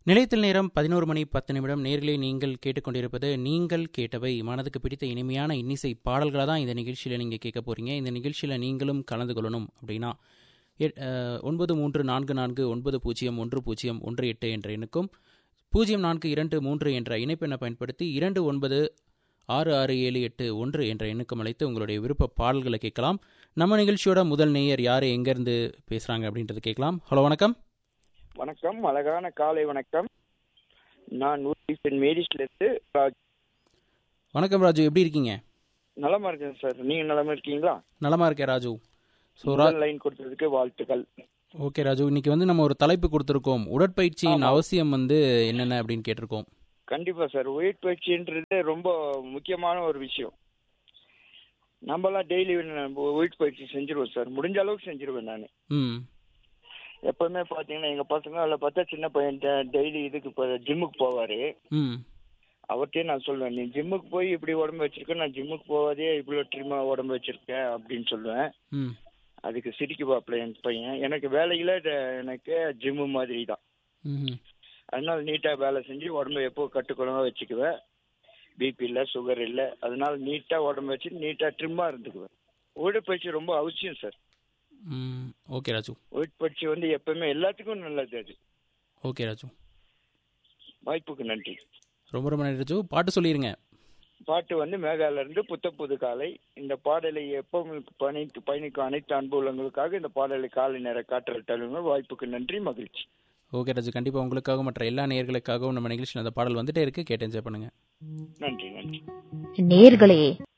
நிலையத்தில் நேரம் பதினோரு மணி பத்து நிமிடம் நேர்களே நீங்கள் கேட்டுக்கொண்டிருப்பது நீங்கள் கேட்டவை மனதுக்கு பிடித்த இனிமையான இன்னிசை பாடல்களை தான் இந்த நிகழ்ச்சியில் நீங்கள் கேட்க போகிறீங்க இந்த நிகழ்ச்சியில் நீங்களும் கலந்து கொள்ளணும் அப்படின்னா எ- அஹ், ஒன்பது மூன்று நான்கு நான்கு ஒன்பது பூஜ்ஜியம் ஒன்று பூஜ்ஜியம் ஒன்று எட்டு என்ற எண்ணுக்கும் பூஜ்ஜியம் நான்கு இரண்டு மூன்று என்ற இணைப்பெண்ணை பயன்படுத்தி இரண்டு ஒன்பது ஆறு ஆறு ஏழு எட்டு ஒன்று என்ற எண்ணுக்கும் அழைத்து உங்களுடைய விருப்ப பாடல்களை கேட்கலாம் நம்ம நிகழ்ச்சியோட முதல் நேயர் யார் எங்கேருந்து பேசுகிறாங்க அப்படின்றது கேட்கலாம் ஹலோ வணக்கம் வணக்கம் அழகான காலை வணக்கம் நான் ஊட்டி மேரிஸ்ல இருந்து ராஜ். வணக்கம் ராஜு எப்படி இருக்கீங்க நலமா இருக்கேன் சார் நீங்க நலமா இருக்கீங்களா நலமா இருக்கேன் ராஜு ஸோ ரா முதல் லைன் கொடுத்ததுக்கு வாழ்த்துக்கள் ஓகே ராஜு இன்னைக்கு வந்து நம்ம ஒரு தலைப்பு கொடுத்துருக்கோம் உடற்பயிற்சியின் அவசியம் வந்து என்னென்ன அப்படின்னு கேட்டிருக்கோம் கண்டிப்பா சார் வெயிட் பயிற்சின்றது ரொம்ப முக்கியமான ஒரு விஷயம் நம்மலாம் டெய்லி வெயிட் பயிற்சி செஞ்சிருவோம் சார் முடிஞ்ச அளவுக்கு செஞ்சிருவேன் நான் ம் எப்பவுமே பாத்தீங்கன்னா எங்க பசங்க அதில் பார்த்தா சின்ன பையன் டெய்லி இதுக்கு இப்போ ஜிம்முக்கு போவாரு ம் அவர்கிட்டயே நான் சொல்லுவேன் நீ ஜிம்முக்கு போய் இப்படி உடம்பு வச்சிருக்க நான் ஜிம்முக்கு போவாதே இவ்வளோ ட்ரிம்மா உடம்பு வச்சிருக்கேன் அப்படின்னு சொல்லுவேன் ம் அதுக்கு சிரிக்குவாப்புல என் பையன் எனக்கு வேலையில இது எனக்கு ஜிம்மு மாதிரி தான் ம் அதனால நீட்டா வேலை செஞ்சு உடம்ப எப்போ கட்டுக்குழம்பா வச்சுக்குவேன் பிபி இல்லை சுகர் இல்லை அதனால நீட்டா உடம்பு வச்சு நீட்டா ட்ரிம்மா இருந்துக்குவேன் உடற்பயிற்சி ரொம்ப அவசியம் சார் ம் ஓகே ராஜு உடற்பயிற்சி வந்து எப்பவுமே எல்லாத்துக்கும் நல்லது அது ஓகே ராஜு வாய்ப்புக்கு நன்றி ரொம்ப ரொம்ப நன்றி ராஜு பாட்டு சொல்லிடுங்க பாட்டு வந்து மேகால இருந்து புத்த புது காலை இந்த பாடலை எப்பவும் பயணித்து பயணிக்கும் அனைத்து அன்பு உள்ளவங்களுக்காக இந்த பாடலை காலை நேர காற்றல் தழுவுங்க வாய்ப்புக்கு நன்றி மகிழ்ச்சி ஓகே ராஜு கண்டிப்பாக உங்களுக்காக மற்ற எல்லா நேயர்களுக்காகவும் நம்ம நிகழ்ச்சியில் அந்த பாடல் வந்துட்டே இருக்கு கேட்டு என்ஜாய் பண்ணுங்க நன்றி நன்றி நேர்களே